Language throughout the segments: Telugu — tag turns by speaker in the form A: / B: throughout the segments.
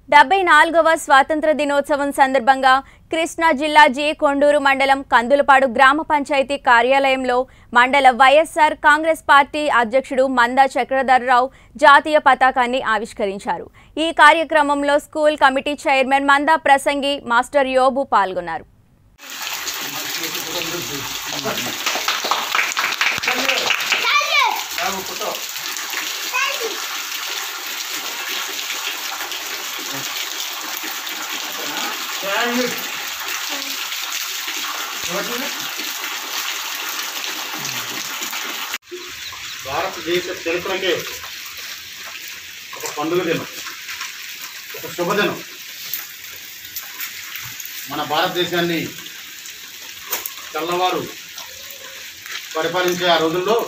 A: డెబ్బై నాలుగవ స్వాతంత్ర దినోత్సవం సందర్భంగా కృష్ణా జిల్లా జే కొండూరు మండలం కందులపాడు గ్రామ పంచాయతీ కార్యాలయంలో మండల వైఎస్ఆర్ కాంగ్రెస్ పార్టీ అధ్యక్షుడు మందా చక్రధర్రావు జాతీయ పతాకాన్ని ఆవిష్కరించారు ఈ కార్యక్రమంలో స్కూల్ కమిటీ చైర్మన్ మందా ప్రసంగి మాస్టర్ యోబు పాల్గొన్నారు
B: భారతదేశ చరిత్రకే ఒక పండుగ దినం ఒక శుభదినం మన భారతదేశాన్ని తెల్లవారు పరిపాలించే ఆ రోజుల్లో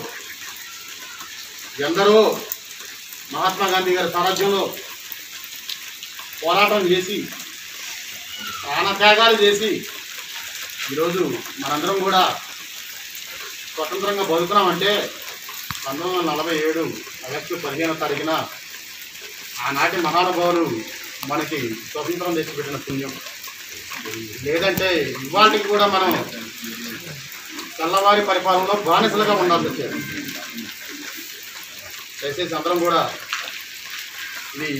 B: ఎందరో మహాత్మా గాంధీ గారి సారథ్యంలో పోరాటం చేసి ప్రాణత్యాగాలు చేసి ఈరోజు మనందరం కూడా స్వతంత్రంగా బతుకున్నామంటే పంతొమ్మిది వందల నలభై ఏడు ఆగస్టు పదిహేనో తారీఖున ఆనాటి మహానుభావులు మనకి స్వతంత్రం తెచ్చిపెట్టిన పుణ్యం లేదంటే ఇవాళకి కూడా మనం తెల్లవారి పరిపాలనలో బానిసలుగా ఉండాల్సి వచ్చేది దయచేసి అందరం కూడా ఇది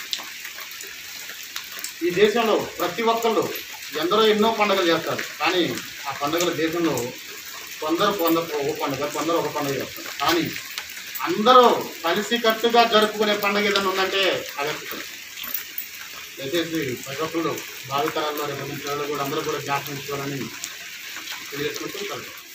B: ఈ దేశంలో ప్రతి ఒక్కళ్ళు ఎందరో ఎన్నో పండుగలు చేస్తారు కానీ ఆ పండుగల దేశంలో కొందరు కొందరు ఒక పండుగ కొందరు ఒక పండుగ చేస్తారు కానీ అందరూ కలిసికట్టుగా జరుపుకునే పండుగ ఏదైనా ఉందంటే ఆగస్టు దయచేసి ప్రతి ఒక్కళ్ళు భావితరాల్లో రేపు పిల్లలు కూడా అందరూ కూడా జ్ఞాపకం ఉంచుకోవాలని తెలియజేసుకుంటూ కలుగుతాం